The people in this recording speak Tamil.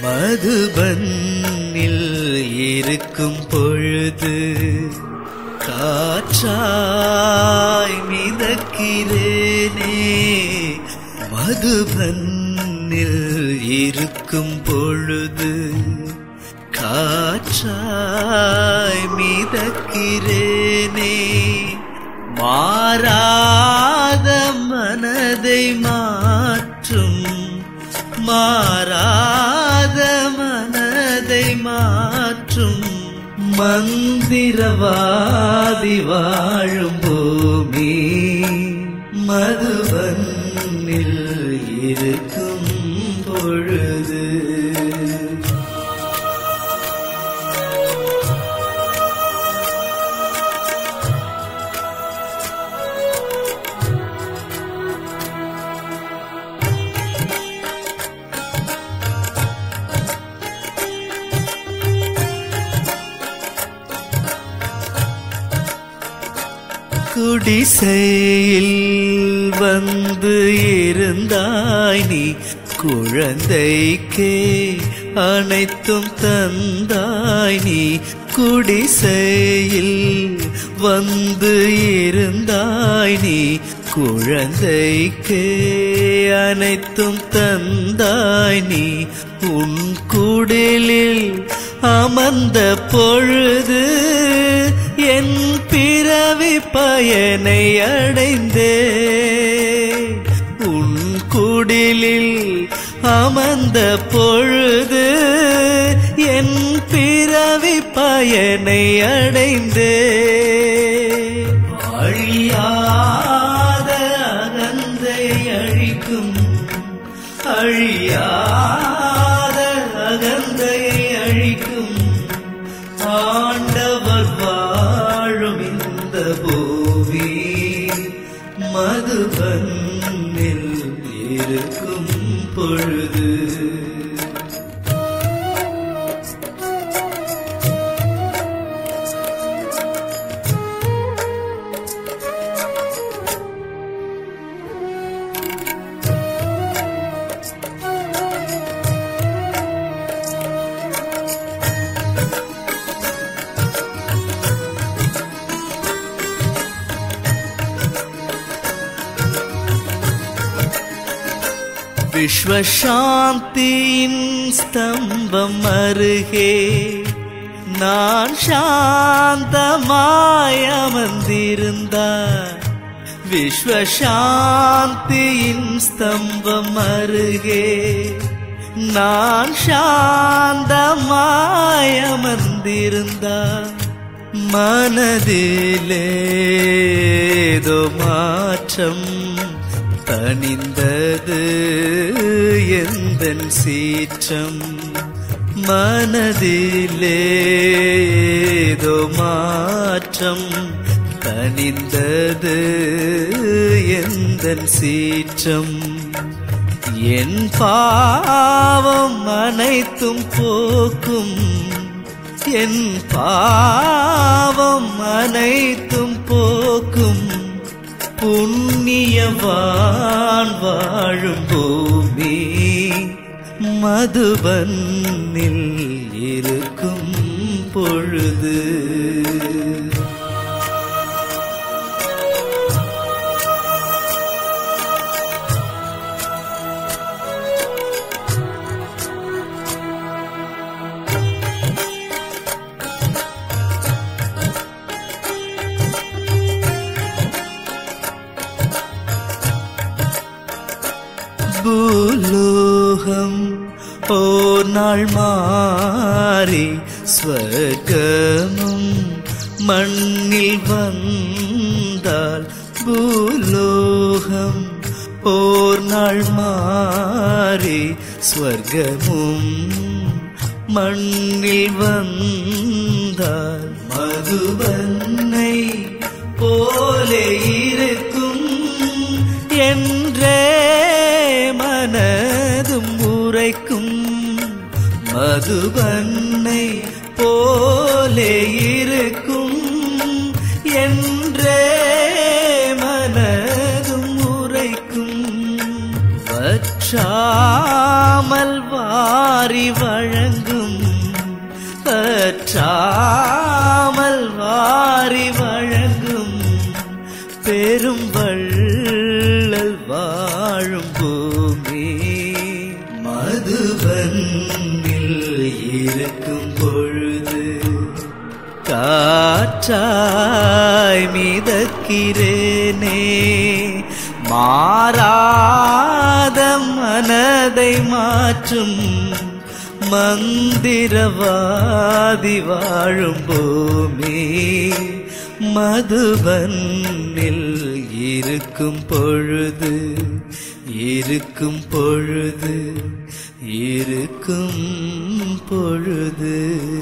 மதுபன்னில் இருக்கும் பொழுது காற்றாய் மிதக்கிறேனே மதுபன்னில் இருக்கும் பொழுது காற்றாய் மிதக்கிறேனே மாறாத மனதை மாற்றும் மாறாத மனதை மாற்றும் மந்திரவாதி வாழும் பூமி மதுவன்னில் இருக்கும் பொழுது குடிசையில் வந்து இருந்தாய் நீ குழந்தைக்கே அனைத்தும் தந்தாய் நீ குடிசையில் வந்து இருந்தாய் நீ குழந்தைக்கே அனைத்தும் தந்தாய் நீ உன் குடிலில் அமர்ந்த பொழுது என் பிறவி பயனை அடைந்தே உன் குடிலில் அமர்ந்த பொழுது என் பிறவி பயனை அடைந்தே அழியாத அகந்தை அழிக்கும் அழியாத அகந்தையை அழிக்கும் ஆண்டவர் வாழும் இந்த பூமி மதுபன்னில் இருக்கும் பொழுது விஸ்வசாந்தியின் ஸ்தம்பம் அருகே நான் சாந்தமாய் அமர்ந்திருந்தார் விஸ்வசாந்தியின் ஸ்தம்பம் அருகே நான் சாந்தமாய் அமர்ந்திருந்தார் மனதிலேதோ மாற்றம் தனிந்தது எந்தன் சீற்றம் மனதிலேதோ மாற்றம் தனிந்தது எந்தன் சீற்றம் என் பாவம் அனைத்தும் போக்கும் என் பாவம் அனைத்தும் போக்கும் புண்ணியவான் வாழும் பூமி மதுபன்னில் இருக்கும் பொழுது பூலோகம் ஓர் நாள் மாறி ஸ்வர்கமும் மண்ணில் வந்தால் பூலோகம் ஓர் நாள் மாறி ஸ்வர்கமும் மண்ணில் வந்தால் மதுவன்னை போலே இருக்கும் என்றே மனதும் உரைக்கும் மதுவன்னை போலே இருக்கும் என்றே மனதும் உரைக்கும் வற்ற வற்றாமல் வாரி வழங்கும் வற்றாமல் வாரி வழங்கும் பெரும் வள்ளல் வாழும் பூமி மதுவன்னில் இருக்கும் பொழுது காற்றாய் மிதக்கிறேனே மாறாத மனதை மாற்றும் மந்திரவாதி வாழும் பூமி மதுவன்னில் இருக்கும் பொழுது இருக்கும் பொழுது இருக்கும் பொழுது